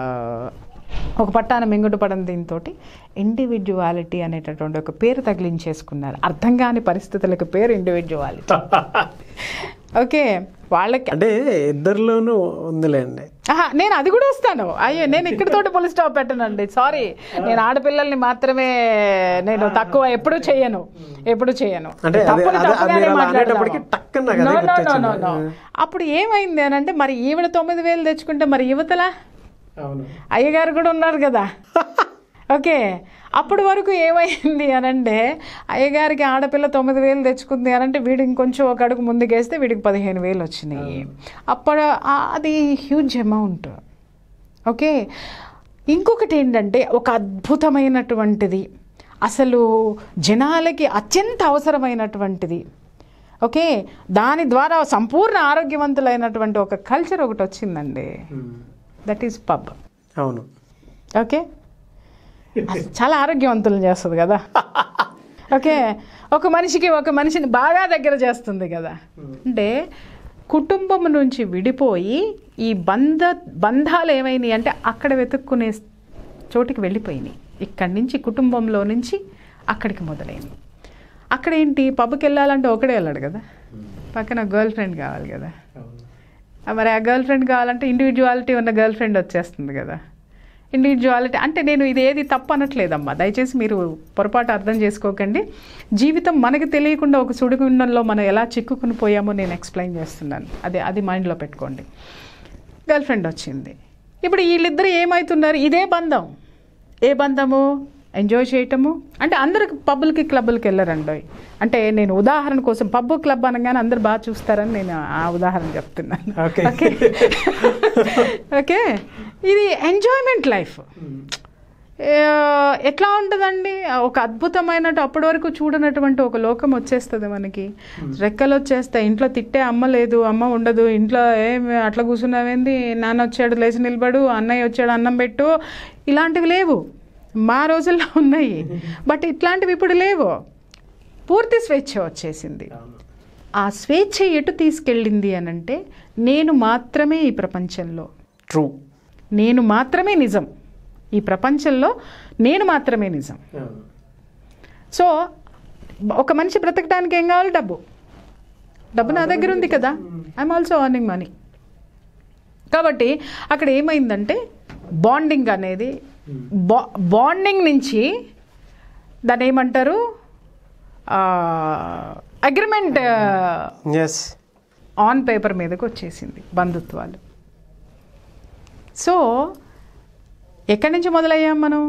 ఒక పట్టాన మింగుడు పడడం దీంతో ఇండివిజువాలిటీ అనేటటువంటి ఒక పేరు తగిలించేసుకున్నారు అర్థం కాని పరిస్థితులకు పేరు ఇండివిజువాలిటీ ఓకే వాళ్ళకి అంటే ఇద్దరిలోనూ ఉందిలేండి ఆహా, నేను అది కూడా వస్తాను అయ్యో నేను ఇక్కడితోటి పులి స్టాప్ పెట్టనండి సారీ నేను ఆడపిల్లల్ని మాత్రమే నేను తక్కువ ఎప్పుడు చేయను ఎప్పుడు చేయను అంటే అదే- తప్పులు అదే- తప్పుగానే మీరు అలా మాట్లాడతాను. అనేటప్పటికి టక్కున నాకు అదే No, no, no, గుర్తొచ్చింది. no, no. అప్పుడు ఏమైంది అని అంటే మరి ఈవిడ తొమ్మిది వేలు తెచ్చుకుంటే మరి యువతలా అవును అయ్యగారు కూడా ఉన్నారు కదా ఓకే అప్పటి వరకు ఏమైంది అనంటే అయ్యగారికి ఆడపిల్ల తొమ్మిది వేలు తెచ్చుకుంది అనంటే వీడు ఇంకొంచెం ఒక అడుగు ముందుకేస్తే వీడికి పదిహేను వేలు వచ్చినాయి అప్పుడు ఆ- అది హ్యూజ్ అమౌంట్ ఓకే ఇంకొకటి ఏంటంటే ఒక అద్భుతమైనటువంటిది అసలు జనాలకి అత్యంత అవసరమైనటువంటిది ఓకే దాని ద్వారా సంపూర్ణ ఆరోగ్యవంతులైనటువంటి ఒక కల్చర్ ఒకటి వచ్చిందండి దట్ ఈస్ పబ్ అవును ఓకే అది చాలా ఆరోగ్యవంతులను చేస్తుంది కదా ఓకే ఒక మనిషికి ఒక మనిషిని బాగా దగ్గర చేస్తుంది కదా అంటే కుటుంబం నుంచి విడిపోయి ఈ బంధ బంధాలు ఏమైనాయి అంటే అక్కడ వెతుక్కునే చోటికి వెళ్ళిపోయినాయి ఇక్కడి నుంచి కుటుంబంలో నుంచి అక్కడికి మొదలైంది అక్కడ ఏంటి పబ్కి వెళ్ళాలంటే ఒకడే వెళ్ళాడు కదా పక్కన గర్ల్ ఫ్రెండ్ కావాలి కదా ఆ మరి ఆ గర్ల్ ఫ్రెండ్ కావాలంటే ఇండివిజువాలిటీ ఉన్న గర్ల్ ఫ్రెండ్ వచ్చేస్తుంది కదా ఇండివిజువాలిటీ అంటే నేను ఇది ఏది తప్పు అనట్లేదమ్మా దయచేసి మీరు పొరపాటు అర్థం చేసుకోకండి జీవితం మనకి తెలియకుండా ఒక సుడిగుండంలో మనం ఎలా చిక్కుకుని పోయామో నేను ఎక్స్ప్లెయిన్ చేస్తున్నాను అదే అది మైండ్లో పెట్టుకోండి గర్ల్ ఫ్రెండ్ వచ్చింది ఇప్పుడు వీళ్ళిద్దరు ఏమవుతున్నారు ఇదే బంధం ఏ బంధము ఎంజాయ్ చేయటము అంటే అందరు పబ్బులకి క్లబ్బులకి వెళ్ళరండి అంటే నేను ఉదాహరణ కోసం పబ్బు క్లబ్ అనగానే అందరు బాగా చూస్తారని నేను ఆ ఉదాహరణ చెప్తున్నాను ఓకే ఓకే ఓకే ఇది ఎంజాయ్మెంట్ లైఫ్ ఎట్లా ఉంటుందండి ఒక అద్భుతమైనట్టు అప్పటి వరకు చూడనటువంటి ఒక లోకం వచ్చేస్తుంది మనకి రెక్కలు వచ్చేస్తాయి ఇంట్లో తిట్టే అమ్మ లేదు అమ్మ ఉండదు ఇంట్లో ఏం అట్లా కూర్చున్నావేంది నాన్న వచ్చాడు లేచి నిలబడు అన్నయ్య వచ్చాడు అన్నం పెట్టు ఇలాంటివి లేవు మా రోజుల్లో ఉన్నాయి బట్ ఇట్లాంటివి ఇప్పుడు లేవు పూర్తి స్వేచ్ఛ వచ్చేసింది ఆ స్వేచ్ఛ ఎటు తీసుకెళ్ళింది అనంటే నేను మాత్రమే ఈ ప్రపంచంలో ట్రూ నేను మాత్రమే నిజం ఈ ప్రపంచంలో నేను మాత్రమే నిజం సో ఒక మనిషి బ్రతకడానికి ఏం కావాలి డబ్బు డబ్బు నా దగ్గర ఉంది కదా ఐఎమ్ ఆల్సో అర్నింగ్ మనీ కాబట్టి అక్కడ ఏమైందంటే బాండింగ్ అనేది బా బాండింగ్ నుంచి దాన్ని ఏమంటారు అగ్రిమెంట్ ఎస్ ఆన్ పేపర్ మీదకి వచ్చేసింది బంధుత్వాలు సో ఎక్కడి నుంచి మొదలయ్యాం మనం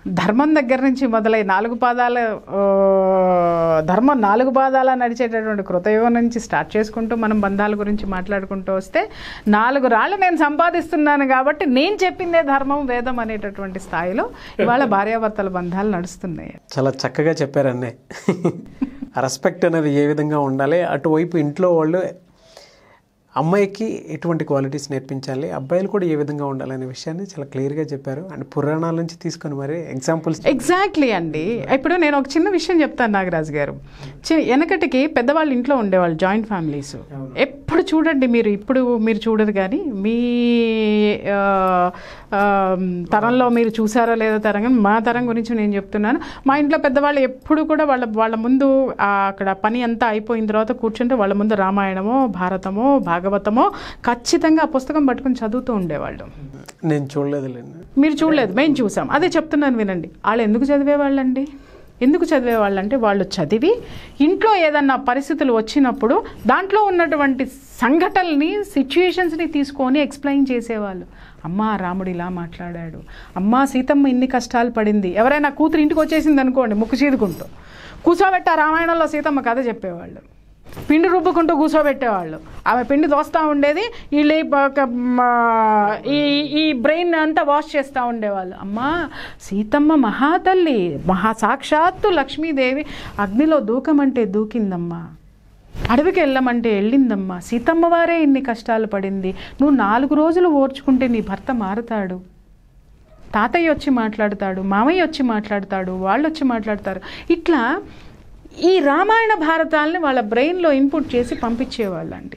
ధర్మం దగ్గర నుంచి మొదలై నాలుగు పాదాల ఆ, ధర్మం నాలుగు పాదాల నడిచేటటువంటి కృతయుగం నుంచి స్టార్ట్ చేసుకుంటూ మనం బంధాల గురించి మాట్లాడుకుంటూ వస్తే నాలుగు రాళ్ళు నేను సంపాదిస్తున్నాను కాబట్టి నేను చెప్పిందే ధర్మం వేదం అనేటటువంటి స్థాయిలో ఇవాళ భార్యాభర్తల బంధాలు నడుస్తున్నాయి చాలా చక్కగా చెప్పారండి ఆ రెస్పెక్ట్ అనేది ఏ విధంగా ఉండాలి అటువైపు ఇంట్లో వాళ్ళు అమ్మాయికి ఎటువంటి క్వాలిటీస్ నేర్పించాలి అబ్బాయిలు కూడా ఏ విధంగా ఉండాలి అనే విషయాన్ని చాలా క్లియర్గా చెప్పారు అండ్ పురాణాల నుంచి తీసుకొని మరి ఎగ్జాంపుల్స్ ఎగ్జాక్ట్లీ అండి ఇప్పుడు నేను ఒక చిన్న విషయం చెప్తాను నాగరాజ్ గారు చి- వెనకటికి పెద్దవాళ్ళు ఇంట్లో ఉండేవాళ్ళు జాయింట్ ఫ్యామిలీస్ ఎప్పుడు చూడండి మీరు ఇప్పుడు మీరు చూడరు కానీ మీ ఆ, ఆ, తరంలో మీరు చూసారో లేదో తరం కానీ మా తరం గురించి నేను చెప్తున్నాను మా ఇంట్లో పెద్దవాళ్ళు ఎప్పుడు కూడా వాళ్ళ వాళ్ళ ముందు ఆ, అక్కడ పని అంతా అయిపోయిన తర్వాత కూర్చుంటే వాళ్ళ ముందు రామాయణమో భారతమో భాగవతమో ఖచ్చితంగా ఆ పుస్తకం పట్టుకుని చదువుతూ ఉండేవాళ్ళు నేను చూడలేదులేండి మీరు చూడలేదు మేము చూసాం అదే చెప్తున్నాను వినండి వాళ్ళు ఎందుకు చదివేవాళ్ళండి ఎందుకు చదివేవాళ్ళు అంటే వాళ్ళు చదివి ఇంట్లో ఏదన్నా పరిస్థితులు వచ్చినప్పుడు దాంట్లో ఉన్నటువంటి సంఘటనల్ని సిచ్యుయేషన్స్ని తీసుకొని ఎక్స్ప్లెయిన్ చేసేవాళ్ళు అమ్మా రాముడు ఇలా మాట్లాడాడు అమ్మా సీతమ్మ ఇన్ని కష్టాలు పడింది ఎవరైనా కూతురు ఇంటికి వచ్చేసింది అనుకోండి ముక్కు చీదుకుంటూ కూర్చోబెట్ట రామాయణంలో సీతమ్మ కథ చెప్పేవాళ్ళు పిండి రుబ్బుకుంటూ కూర్చోబెట్టేవాళ్ళు ఆమె పిండి దోస్తూ ఉండేది వీళ్ళు ఈ పక్క, మ, ఈ ఈ బ్రెయిన్ అంతా వాష్ చేస్తూ ఉండేవాళ్ళు అమ్మా సీతమ్మ మహాతల్లి మహా సాక్షాత్తు లక్ష్మీదేవి అగ్నిలో దూకమంటే దూకిందమ్మా అడవికి వెళ్ళమంటే వెళ్ళిందమ్మా సీతమ్మ వారే ఇన్ని కష్టాలు పడింది నువ్వు నాలుగు రోజులు ఓర్చుకుంటే నీ భర్త మారుతాడు తాతయ్య వచ్చి మాట్లాడతాడు మామయ్య వచ్చి మాట్లాడతాడు వాళ్ళు వచ్చి మాట్లాడతారు ఇట్లా ఈ రామాయణ భారతాలని వాళ్ళ బ్రెయిన్లో ఇన్పుట్ చేసి పంపించేవాళ్ళండి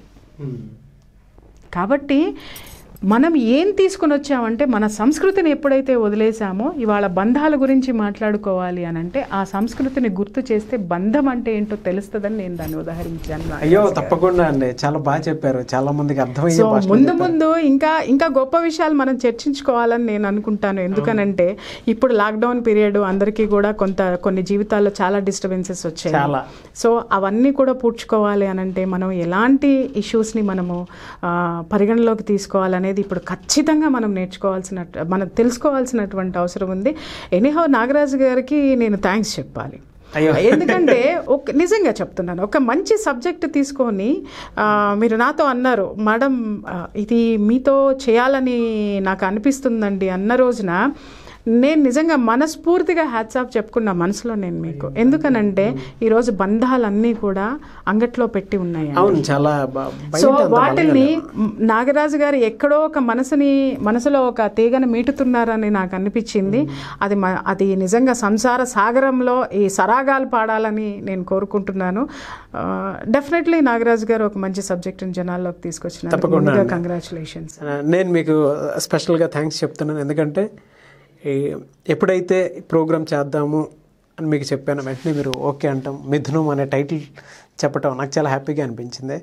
కాబట్టి మనం ఏం తీసుకుని వచ్చామంటే మన సంస్కృతిని ఎప్పుడైతే వదిలేసామో ఇవాళ బంధాల గురించి మాట్లాడుకోవాలి అని అంటే ఆ సంస్కృతిని గుర్తు చేస్తే బంధం అంటే ఏంటో తెలుస్తుందని నేను దాన్ని ఉదాహరించాను అయ్యో తప్పకుండా అండి చాలా బాగా చెప్పారు చాలా మందికి అర్థమయ్యే సో భాషలో ముందు చెప్పారు. ముందు ఇంకా ఇంకా గొప్ప విషయాలు మనం చర్చించుకోవాలని నేను అనుకుంటాను ఎందుకనంటే ఇప్పుడు లాక్డౌన్ పీరియడ్ అందరికీ కూడా కొంత కొన్ని జీవితాల్లో చాలా డిస్టర్బెన్సెస్ వచ్చాయి చాలా. సో అవన్నీ కూడా పూడ్చుకోవాలి అని అంటే మనం ఎలాంటి ఇష్యూస్ని మనము ఆ, పరిగణలోకి తీసుకోవాలనేది ఇప్పుడు ఖచ్చితంగా మనం నేర్చుకోవాల్సిన మనం తెలుసుకోవాల్సినటువంటి అవసరం ఉంది ఎనీహౌ నాగరాజు గారికి నేను థ్యాంక్స్ చెప్పాలి అయ్యో. ఎందుకంటే ఒక నిజంగా చెప్తున్నాను ఒక మంచి సబ్జెక్ట్ తీసుకొని ఆ, మీరు నాతో అన్నారు మేడం ఆ, ఇది మీతో చేయాలని నాకు అనిపిస్తుందండి అన్న రోజున నేను నిజంగా మనస్ఫూర్తిగా హ్యాట్స్ ఆఫ్ చెప్పుకున్నా మనసులో నేను మీకు ఎందుకనంటే ఈరోజు బంధాలన్నీ కూడా అంగట్లో పెట్టి ఉన్నాయి అవును చాలా బ- బయట సో అంత వాటిని నాగరాజు గారు ఎక్కడో ఒక మనసుని మనసులో ఒక తీగను మీటుతున్నారని నాకు అనిపించింది అది మ- అది నిజంగా సంసార సాగరంలో ఈ సరాగాలు పాడాలని నేను కోరుకుంటున్నాను డెఫినెట్లీ నాగరాజు గారు ఒక మంచి సబ్జెక్టుని జనాల్లోకి తీసుకొచ్చినారు తప్పకుండా అండి. కంగ్రాచులేషన్స్ ఆ, నేను మీకు స్పెషల్గా థ్యాంక్స్ చెప్తున్నాను ఎందుకంటే ఈ ఎప్పుడైతే ప్రోగ్రామ్ చేద్దాము అని మీకు చెప్పాను వెంటనే మీరు ఓకే అంటాం మిథునం అనే టైటిల్ చెప్పటం నాకు చాలా హ్యాపీగా అనిపించింది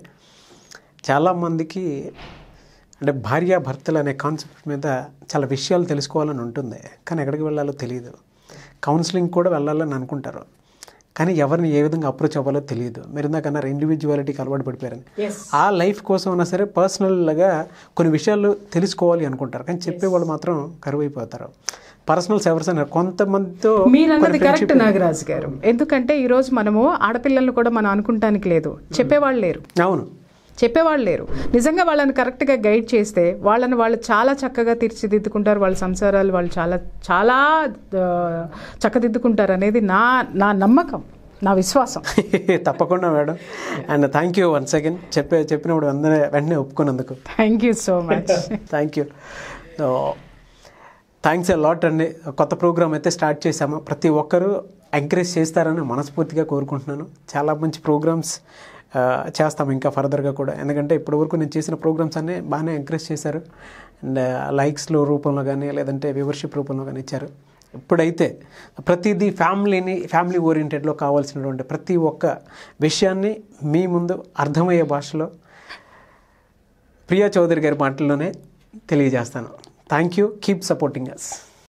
చాలామందికి అంటే భార్య భర్తలు అనే కాన్సెప్ట్ మీద చాలా విషయాలు తెలుసుకోవాలని ఉంటుంది కానీ ఎక్కడికి వెళ్ళాలో తెలియదు కౌన్సిలింగ్ కూడా వెళ్ళాలని అనుకుంటారు కానీ ఎవరిని ఏ విధంగా అప్రోచ్ అవ్వాలో తెలియదు మీరు ఇందాక అన్నారు ఇండివిజువాలిటీకి అలవాటు పడిపోయారని ఆ లైఫ్ కోసం అయినా సరే పర్సనల్గా కొన్ని విషయాలు తెలుసుకోవాలి అనుకుంటారు కానీ చెప్పేవాళ్ళు మాత్రం కరువైపోతారు పర్సనల్స్ ఎవరు అన్నారు కొంతమందితో మీరు అన్నది కరెక్ట్ నాగరాజు గారు ఎందుకంటే ఈరోజు మనము ఆడపిల్లలను కూడా మనం అనుకుంటానికి లేదు చెప్పేవాళ్ళు లేరు అవును చెప్పేవాళ్ళు లేరు నిజంగా వాళ్ళని కరెక్ట్గా గైడ్ చేస్తే వాళ్ళని వాళ్ళు చాలా చక్కగా తీర్చిదిద్దుకుంటారు వాళ్ళ సంసారాలు వాళ్ళు చాలా చాలా ఆ, చక్కదిద్దుకుంటారు అనేది నా నా నమ్మకం నా విశ్వాసం తప్పకుండా madam and thank you once again చెప్పే చెప్పినప్పుడు వెంటనే వెంటనే ఒప్పుకున్నందుకు thank you so much thank you so thanks a lot అండి కొత్త ప్రోగ్రామ్ అయితే స్టార్ట్ చేశాము ప్రతి ఒక్కరూ ఎంకరేజ్ చేస్తారని మనస్ఫూర్తిగా కోరుకుంటున్నాను చాలా మంచి ప్రోగ్రామ్స్ చేస్తాము ఇంకా ఫర్దర్గా కూడా ఎందుకంటే ఇప్పటివరకు నేను చేసిన ప్రోగ్రామ్స్ అన్నీ బాగానే ఎంకరేజ్ చేశారు అండ్ లైక్స్లో రూపంలో కానీ లేదంటే వ్యూవర్షిప్ రూపంలో కానీ ఇచ్చారు ఇప్పుడైతే ప్రతిదీ ఫ్యామిలీని ఫ్యామిలీ ఓరియంటెడ్లో కావాల్సినటువంటి ప్రతి ఒక్క విషయాన్ని మీ ముందు అర్థమయ్యే భాషలో ప్రియా చౌదరి గారి మాటల్లోనే తెలియజేస్తాను thank you keep supporting us